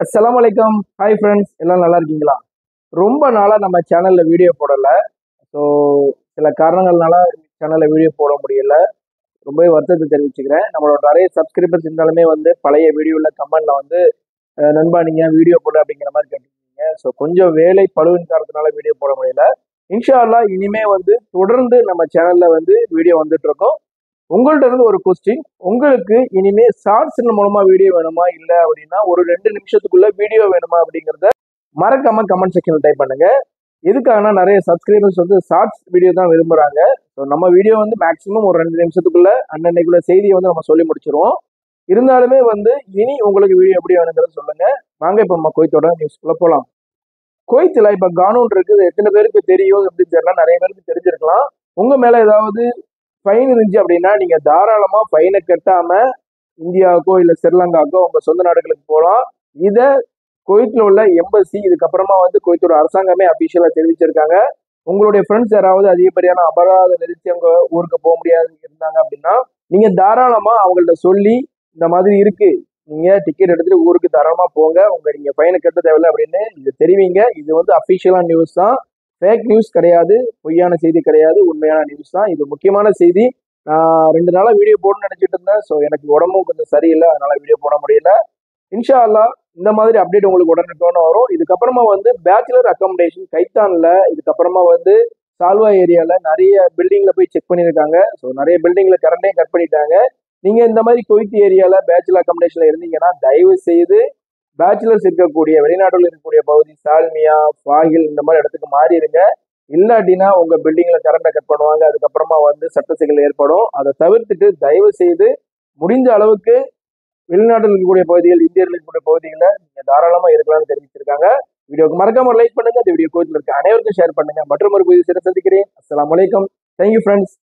அஸ்ஸலாமு அலைக்கம் hi friends எல்லாம் நல்லா இருக்கீங்களா ரொம்ப நாளாக நம்ம சேனலில் வீடியோ போடலை ஸோ சில காரணங்கள்னால சேனலில் வீடியோ போட முடியல ரொம்பவே வருத்தத்தை தெரிவிச்சுக்கிறேன் நம்மளோட நிறைய சப்ஸ்கிரைபர்ஸ் இருந்தாலுமே வந்து பழைய வீடியோவில் கமெண்டில் வந்து அஹ், நண்பா நீங்கள் வீடியோ போடு அப்படிங்கிற மாதிரி கேட்டிருக்கீங்க ஸோ கொஞ்சம் வேலை பழுவின் காரணத்தினால வீடியோ போட முடியல இன்ஷா அல்லாஹ் இனிமே வந்து தொடர்ந்து நம்ம சேனலில் வந்து வீடியோ வந்துட்டு இருக்கோம் உங்கள்ட்ட இருந்து ஒரு கொஸ்டின் உங்களுக்கு இனிமே ஷார்ட்ஸ் மூலமா வீடியோ வேணுமா இல்ல அப்படின்னா ஒரு ரெண்டு நிமிஷத்துக்குள்ள வீடியோ வேணுமா அப்படிங்கறத மறக்காம கமெண்ட் செக்ஷன்ல டைப் பண்ணுங்க எதுக்காகனா நிறைய சப்ஸ்கிரைபர்ஸ் வந்து ஷார்ட்ஸ் வீடியோ தான் விரும்புறாங்க ஸோ நம்ம வீடியோ வந்து மேக்ஸிமம் ஒரு ரெண்டு நிமிஷத்துக்குள்ள அன்னன்னைக்குள்ள செய்தியை வந்து நம்ம சொல்லி முடிச்சிருவோம் இருந்தாலுமே வந்து இனி உங்களுக்கு வீடியோ எப்படி வேணுங்கிறத சொல்லுங்க வாங்க இப்போ நம்ம கோயத்தோட நியூஸ்க்குள்ள போகலாம் கோயத்தில் இப்போ கானூன் இருக்குது எத்தனை பேருக்கு தெரியும் அப்படின்னு தெரியல நிறைய பேருக்கு தெரிஞ்சிருக்கலாம் உங்க மேல ஏதாவது ஃபைன் இருந்துச்சு அப்படின்னா நீங்க தாராளமா ஃபைனை கட்டாம இந்தியாவுக்கோ இல்ல ஸ்ரீலங்காக்கோ உங்க சொந்த நாடுகளுக்கு போகலாம் இத குவைத்தில் உள்ள எம்பசி இதுக்கப்புறமா வந்து குவைத்தோட அரசாங்கமே அபிஷியலா தெரிவிச்சிருக்காங்க உங்களுடைய ஃப்ரெண்ட்ஸ் யாராவது அதிகப்படியான அபராதம் நிறுத்தி அவங்க ஊருக்கு போக முடியாது இருந்தாங்க அப்படின்னா நீங்க தாராளமா அவங்கள்ட்ட சொல்லி இந்த மாதிரி இருக்கு நீங்க டிக்கெட் எடுத்துட்டு ஊருக்கு தாராளமா போங்க உங்க நீங்க ஃபைனை கட்ட தேவையில்லை அப்படின்னு இது தெரிவிங்க இது வந்து அபிஷியலான நியூஸ் தான் ஃபேக் நியூஸ் கிடையாது பொய்யான செய்தி கிடையாது உண்மையான நியூஸ் தான் இது முக்கியமான செய்தி நான் ரெண்டு நாளா வீடியோ போடணும்னு நினைச்சிட்டு இருந்தேன் ஸோ எனக்கு உடம்பும் கொஞ்சம் சரியில்லை அதனால வீடியோ போட முடியல இன்ஷா அல்லாஹ் இந்த மாதிரி அப்டேட் உங்களுக்கு உடனுக்குடனே வரும் இதுக்கப்புறமா வந்து பேச்சுலர் அக்காமடேஷன் கைத்தான்ல இதுக்கப்புறமா வந்து சால்வா ஏரியால நிறைய பில்டிங்ல போய் செக் பண்ணியிருக்காங்க ஸோ நிறைய பில்டிங்ல கரண்டையும் கட் பண்ணிட்டாங்க நீங்க இந்த மாதிரி கொய்த் ஏரியால பேச்சுலர் அக்காமடேஷன்ல இருந்தீங்கன்னா தயவு செய்து பேச்சுலர்ஸ் இருக்கக்கூடிய வெளிநாடுல இருக்கக்கூடிய பகுதி சால்மியா ஃபாகில் இந்த மாதிரி இடத்துக்கு மாறிடுங்க இல்லாட்டினா உங்க பில்டிங்ல கரண்டை கட் பண்ணுவாங்க அதுக்கப்புறமா வந்து சட்ட சிக்கல் ஏற்படும் அதை தவிர்த்துட்டு தயவு செய்து முடிஞ்ச அளவுக்கு வெளிநாட்டில் இருக்கக்கூடிய பகுதிகள் இந்தியர்கள் இருக்கக்கூடிய பகுதிகளில் நீங்க தாராளமா இருக்கலாம்னு தெரிவிச்சிருக்காங்க வீடியோக்கு மறக்காம லைக் பண்ணுங்க இந்த வீடியோ கோச்சில் இருக்க அனைவருக்கும் ஷேர் பண்ணுங்க மற்றும் ஒரு புதிய சிறை சந்திக்கிறேன் அஸ்ஸலாமு அலைக்கும் தேங்க்யூ ஃப்ரெண்ட்ஸ்